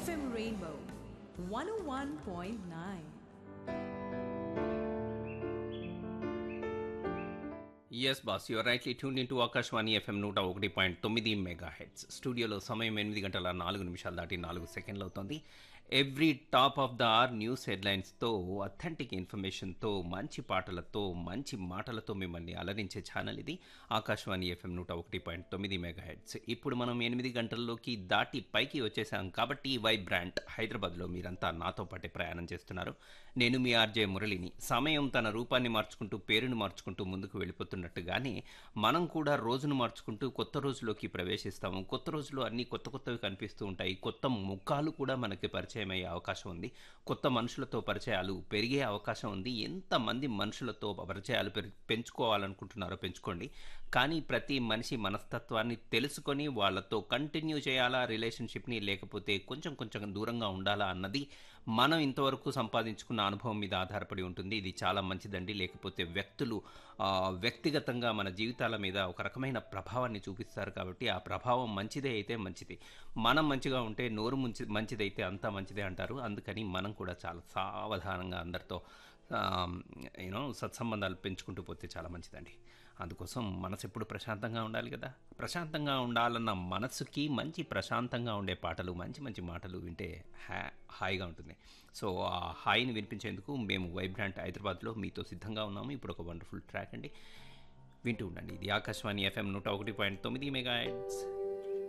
FM Rainbow 101.9. Yes boss your rightly tune in to Akashvani FM నూట ఒకటి point తొమ్మిది mega heads స్టూడియోలో సమయం ఎనిమిది గంటల నాలుగు నిమిషాలు దాటి నాలుగు సెకండ్లు అవుతుంది every top of the hour news హెడ్లైన్స్తో అథెంటిక్ ఇన్ఫర్మేషన్తో మంచి పాటలతో మంచి మాటలతో మిమ్మల్ని అలరించే ఛానల్ ఇది ఆకాశవాణి ఎఫ్ఎం నూట ఒకటి పాయింట్ తొమ్మిది మెగా హెడ్స్ ఇప్పుడు మనం ఎనిమిది గంటల్లోకి దాటి పైకి వచ్చేసాం కాబట్టి వైబ్రాంట్ హైదరాబాద్లో మీరంతా నాతో పాటే ప్రయాణం చేస్తున్నారు నేను మీ ఆర్జే మురళిని సమయం తన రూపాన్ని మార్చుకుంటూ పేరును మార్చుకుంటూ ముందుకు వెళ్ళిపోతున్నట్టుగానే మనం కూడా రోజును మార్చుకుంటూ కొత్త రోజులోకి ప్రవేశిస్తాము కొత్త రోజులో అన్ని కొత్త కొత్తవి కనిపిస్తూ ఉంటాయి కొత్త ముఖాలు కూడా మనకి పరిచయం అయ్యే అవకాశం ఉంది కొత్త మనుషులతో పరిచయాలు పెరిగే అవకాశం ఉంది ఎంతమంది మనుషులతో పరిచయాలు పెరి పెంచుకోవాలనుకుంటున్నారో పెంచుకోండి కానీ ప్రతి మనిషి మనస్తత్వాన్ని తెలుసుకొని వాళ్ళతో కంటిన్యూ చేయాలా రిలేషన్షిప్ని లేకపోతే కొంచెం కొంచెం దూరంగా ఉండాలా అన్నది మనం ఇంతవరకు సంపాదించుకున్న అనుభవం మీద ఆధారపడి ఉంటుంది ఇది చాలా మంచిదండి లేకపోతే వ్యక్తులు ఆ, వ్యక్తిగతంగా మన జీవితాల మీద ఒక రకమైన ప్రభావాన్ని చూపిస్తారు కాబట్టి ఆ ప్రభావం మంచిదే అయితే మంచిది మనం మంచిగా ఉంటే నోరు మంచి మంచిదైతే అంతా మంచిదే అంటారు అందుకని మనం కూడా చాలా సావధానంగా అందరితో యూనో సత్సంబంధాలు పెంచుకుంటూ పోతే చాలా మంచిదండి అందుకోసం మనసు ఎప్పుడు ప్రశాంతంగా ఉండాలి కదా ప్రశాంతంగా ఉండాలన్న మనసుకి మంచి ప్రశాంతంగా ఉండే పాటలు మంచి మంచి మాటలు వింటే హ్యా హాయిగా ఉంటుంది సో ఆ హాయిని వినిపించేందుకు మేము వైబ్రాంట్ హైదరాబాద్లో మీతో సిద్ధంగా ఉన్నాము ఇప్పుడు ఒక వండర్ఫుల్ ట్రాక్ అండి వింటూ ఉండండి ఇది ఆకాశవాణి ఎఫ్ఎం నూట ఒకటి పాయింట్ తొమ్మిది మెగా